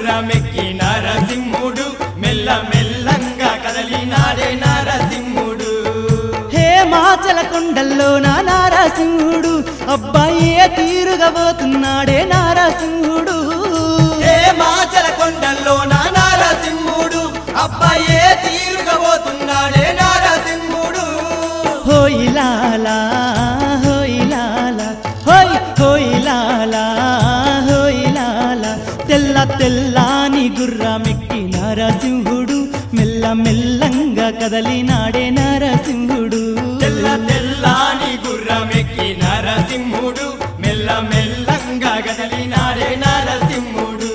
గుర్రమెక్కి నరసింహుడు మెల్ల మెల్లంగా కదలినాడే నరసింహుడు హే మాచల కొండల్లో నా నారసింహుడు అబ్బాయే తీరుగా పోతున్నాడే నారసింహుడు ఏ మాచల కొండల్లో నా నరసింహుడు అబ్బాయే తీరుగా పోతున్నాడే నరసింహుడు హోయ్ లాలా హోయ్ లాలా హోయ్ హోయ్ లాలా హోయ్ లాలా తెల్ల తెల్లాని గుర్రమెక్కి నరసింహుడు మెల్ల మెల్లంగా కదలినాడే నరసింహుడు తెల్ల తెల్లాని గుర్రమెక్కి నరసింహుడు మెల్ల మెల్లంగా కదలినాడే నరసింహుడు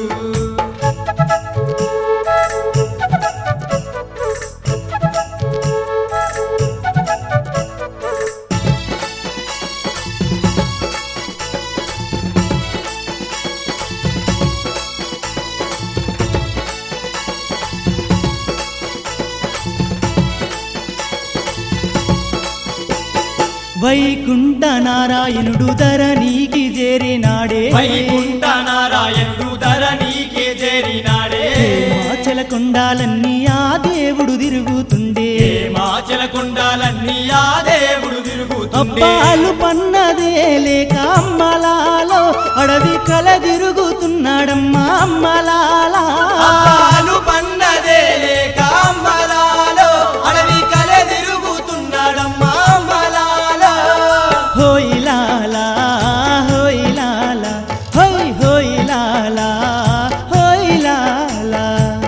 వైకుంఠ నారాయణుడు ధరణికి చేరినాడే వైకుంఠ నారాయణుడు ధరణికే చేరినాడే మాచల కొండాలన్నీ ఆ దేవుడు తిరుగుతుండే ఏ మాచల కొండాలన్నీ ఆ దేవుడు తిరుగుతుండే అబ్బాలు పన్నదే లేక అమ్మలాలో అడవి కల తిరుగుతున్నాడమ్మా అమ్మలాలా అప్పాలు పన్నదే లేక అమ్మలాలో అడవి కల తిరుగుతున్నాడమ్మా అమ్మలాలో హోయ్ లాలా హోయ్ లాలా హోయ్ హోయ్ లాలా హోయ్ లాలా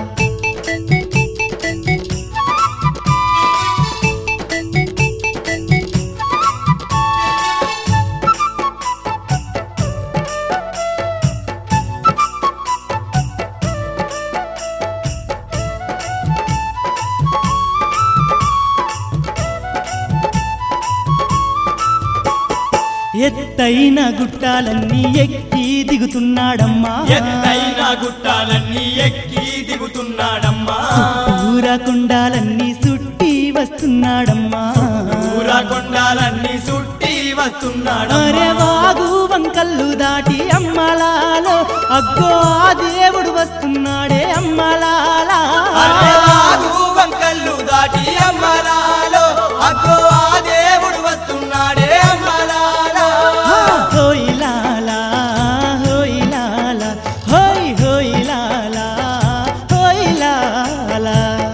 ఎత్తైన గుట్టాలన్నీ ఎక్కి దిగుతున్నాడమ్మా ఎత్తైన గుట్టాలన్నీ ఎక్కి దిగుతున్నాడమ్మా ఊర కొండాలన్నీ సుట్టి వస్తున్నాడమ్మా ఊర కొండాలన్నీ సుట్టి వస్తున్నాడమ్మా అరే వాగు వంకల్లు దాటి అమ్మలాలో అగ్గో ఆ దేవుడు వస్తున్నాడే అమ్మలాలా అరే వాగు వంకల్లు దాటి అమ్మలాలో అగ్గో ఆ దేవుడు వస్తున్నాడే అమ్మలాలో హోయ్ లాలా హోయ్ లాలా హోయ్ హోయ్ లాలా హోయ్ లాలా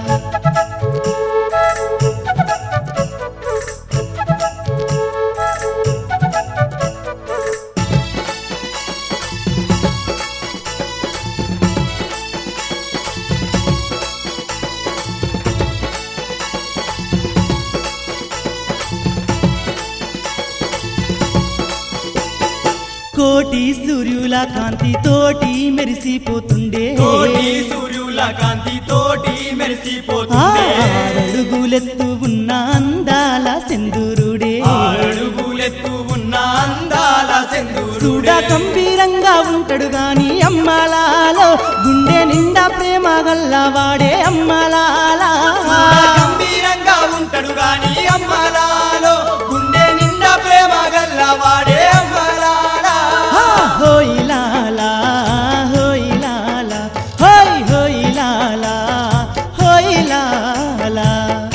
కోటి సూర్యుల కాంతి తోటి మెరిసిపోతుండే తోటి సూర్యుల కాంతి తోటి మెరిసిపోతుండే ఆరడుగులెత్తు ఉన్న అందాల సెందురుడే అడుగులెత్తు ఉన్న అందాల సెందూరుడే. చూడ గంభీరంగా ఉంటాడు గాని అమ్మలాలో గుండె నిండా ప్రేమ గల్లవాడే అమ్మలాలా చూడ గంభీరంగా ఉంటాడు గాని అమ్మలాలో గుండె నిండా ప్రేమ గల్లవాడే అమ్మలాలా హోయ్ లాలా హోయ్ లాలా హోయ్ హోయ్ లాలా హోయ్ లాలా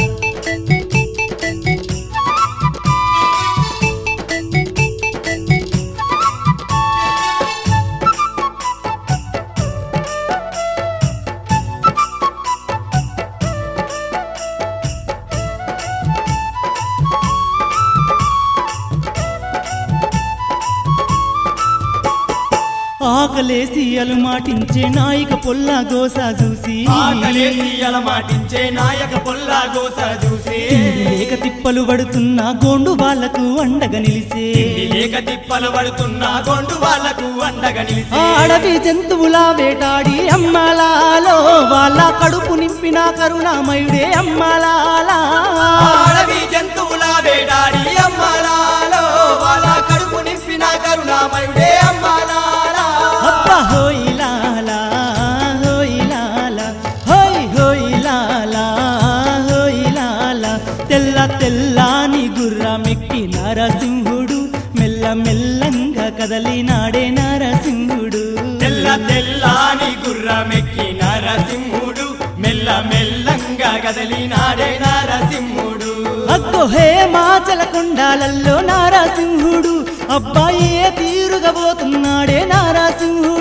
ఆకలేసి అలుమాటించే నాయిక పొల్ల గోస చూసి ఆకలేసి అలమాటించే నాయక పొల్లా గోస చూసి తిండి లేక తిప్పలు పడుతున్న గోండు వాళ్లకు అండగా నిలిసే తిండి లేక తిప్పలు పడుతున్న గొండు వాళ్లకు అండగా నిలిసి ఆ అడవి జంతువుల వేటాడి అమ్మలాలో వాళ్ళ కడుపు నింపిన కరుణామయుడే అమ్మలాలా అడవి జంతువుల వేటాడి అమ్మలాలో వాళ్ళ కడుపు నింపిన కరుణామయుడే అమ్మలాలా అబ్బా హోయ్ లాలా హోయ్ లాలా హోయ్ హోయ్ లాలా హోయ్ లాలా తెల్ల తెల్లాని గుర్రమెక్కి నరసింహుడు మెల్ల మెల్లంగా కదలినాడే నరసింహుడు తెల్ల తెల్లాని గుర్ర గుర్రమెక్కి నరసింహుడు మెల్ల మెల్లంగా కదలినాడే నరసింహుడు అగ్గో హే మాచల కొండాలల్లో నారాసింహుడు అబ్బాయే తీరుగా పోతున్నాడే నారాసింహుడు